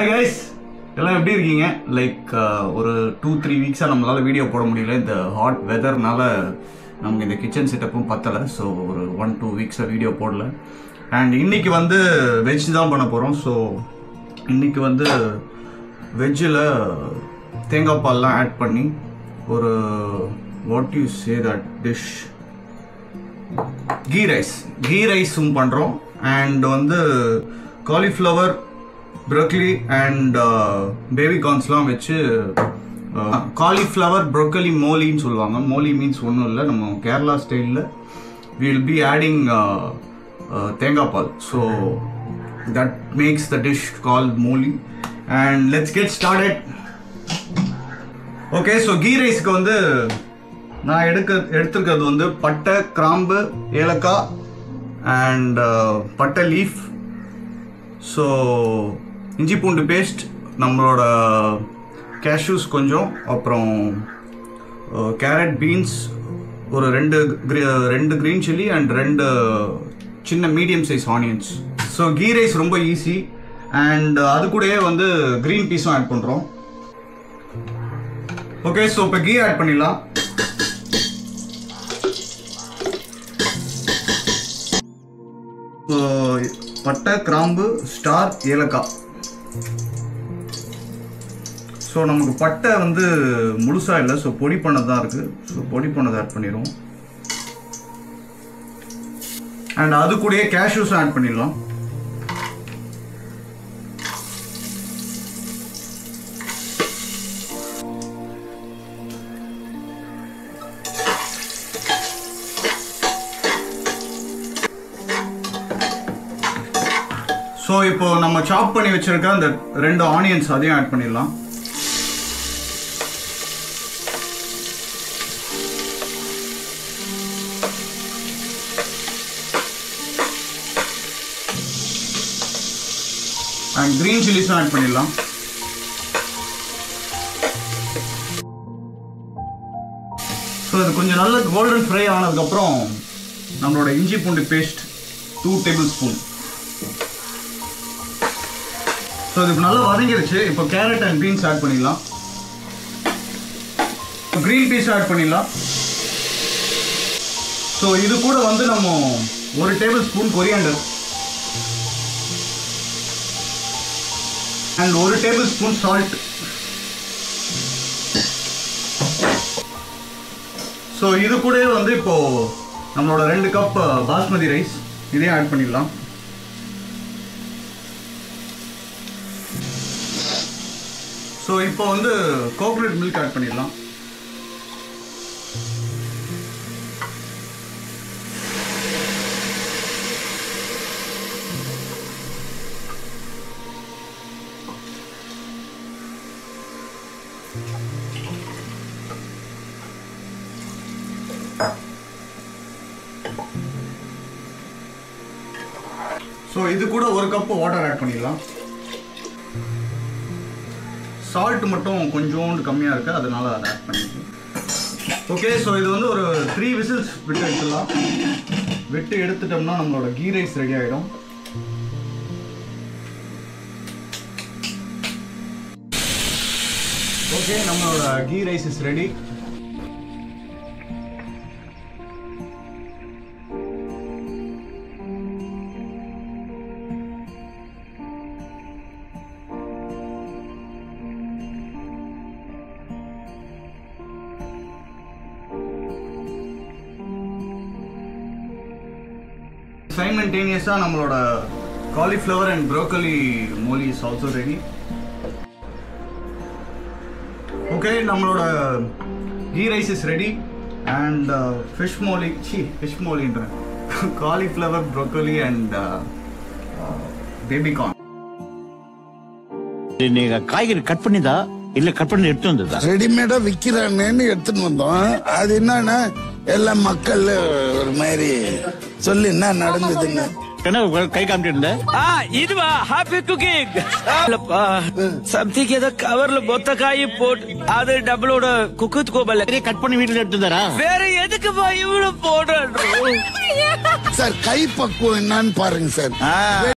hi guys எல்லாம் எப்படி இருக்கீங்க லைக் ஒரு டூ த்ரீ வீக்ஸாக நம்மளால வீடியோ போட முடியல இந்த ஹாட் வெதர்னால நமக்கு இந்த கிச்சன் செட்டப்பும் பத்தலை ஸோ ஒரு ஒன் டூ வீக்ஸாக வீடியோ போடல அண்ட் இன்னைக்கு வந்து வெஜ் தான் பண்ண போகிறோம் ஸோ இன்னைக்கு வந்து வெஜ்ஜில் தேங்காய் பால்லாம் ஆட் பண்ணி ஒரு what you say that dish ghee rice ghee ரைஸும் பண்ணுறோம் அண்ட் வந்து காலிஃப்ளவர் ப்ரொக்கலி அண்ட் பேபி கார்ன்ஸ்லாம் வச்சு காலிஃப்ளவர் ப்ரொக்கலி மோலின்னு சொல்லுவாங்க மோலி மீன்ஸ் ஒன்றும் இல்லை நம்ம கேரளா ஸ்டைலில் வில் பி ஆடிங் தேங்காய் பால் so that makes the dish call molee and let's get started okay so ghee ரைஸ்க்கு வந்து நான் எடுக்க எடுத்திருக்கிறது வந்து பட்டை கிராம்பு ஏலக்காய் அண்ட் பட்டை லீஃப் ஸோ இஞ்சி பூண்டு பேஸ்ட் நம்மளோட கேஷ்யூஸ் கொஞ்சம் அப்புறம் கேரட் பீன்ஸ் ஒரு ரெண்டு gre- ரெண்டு க்ரீன் சில்லி அண்ட் ரெண்டு சின்ன medium size onions so ghee rice ரொம்ப ஈஸி அண்ட் அது கூடயே வந்து க்ரீன் பீஸும் ஆட் பண்ணுறோம் ஓகே ஸோ இப்போ கீ ஆட் பண்ணிடலாம் ஸோ பட்டை கிராம்பு ஸ்டார் ஏலக்காய் ஸோ நமக்கு பட்டை வந்து முழுசா இல்லை ஸோ பொடி பண்ணது தான் இருக்குது ஸோ பொடி பண்ணதை ஆட் பண்ணிடுவோம் அண்ட் அது கூடயே கேஷ்யூஸும் ஆட் பண்ணிடலாம் ஸோ இப்போ நம்ம சாப் பண்ணி வச்சிருக்க அந்த ரெண்டு ஆனியன்ஸ் அதையும் ஆட் பண்ணிடலாம் அண்ட் கிரீன் சில்லிஸும் ஆட் பண்ணிடலாம் ஸோ இது கொஞ்சம் நல்ல கோல்டன் ஃப்ரை ஆனதுக்கப்புறம் நம்மளோட இஞ்சி பூண்டு paste two tablespoon so இது இப்ப நல்லா வதங்கிருச்சு இப்போ கேரட் அண்ட் பீன்ஸ் ஆட் பண்ணிடலாம் க்ரீன் பீஸ் ஆட் பண்ணிடலாம் ஸோ இது கூட வந்து நம்ம ஒரு டேபிள் ஸ்பூன் கொரியாண்டர் அண்ட் ஒரு டேபிள் ஸ்பூன் சால்ட் ஸோ இது கூடவே வந்து இப்போ நம்மளோட ரெண்டு கப் பாஸ்மதி ரைஸ் இதையும் ஆட் பண்ணிடலாம் ஸோ இப்போ வந்து கோகனட் மில்க் ஆட் பண்ணிடலாம் ஸோ இது கூட ஒரு கப் வாட்டர் ஆட் பண்ணிடலாம் சால்ட் மட்டும் கொஞ்சோண்டு கம்மியாக இருக்குது அதனால அதை ஆட் பண்ணிக்கலாம் ஓகே ஸோ இது வந்து ஒரு த்ரீ விசில்ஸ் விட்டு எடுத்துடலாம் விட்டு எடுத்துட்டோம்னா நம்மளோட கீ ரைஸ் ரெடி ஆகிடும் ஓகே நம்மளோட ghee rice is ready simultaneously நம்மளோட cauliflower and broccoli molee is also ready okay நம்மளோட ghee rice is ready and fish molee சி ஃபிஷ் மோலின்றேன் காலிஃப்ளவர் ப்ரோக்கலி அண்ட் பேபிகார்ன் நீங்க காய்கறி கட் பண்ணிதா இல்ல கட் பண்ணி எடுத்து வந்ததா ரெடிமேடா விக்கிறானேன்னு எடுத்துன்னு வந்தோம் அது என்னன்னா எல்லாம் மக்கள் ஒரு மாதிரி சொல்லி என்ன நடந்ததுன்னு என்ன கை காமிட்டு இருந்த ಆ ಇದುವಾ ಹ್ಯಾಪಿ ಕುಕಿಂಗ್ ಅಲ್ಲಪ್ಪ ಸಮ್ತಿಂಗ್ ஏதோ கவர்ல மொத்த காய் போட்டு அது டபுளோட குக்குத்துக்கோபல்ல கட் பண்ணி வீட்டுல எடுத்து வந்தாரா வேற எதுக்குப்பா இவ்வளவு போடுறோம் சார் கை பக்குவம் என்னன்னு பாருங்க சார்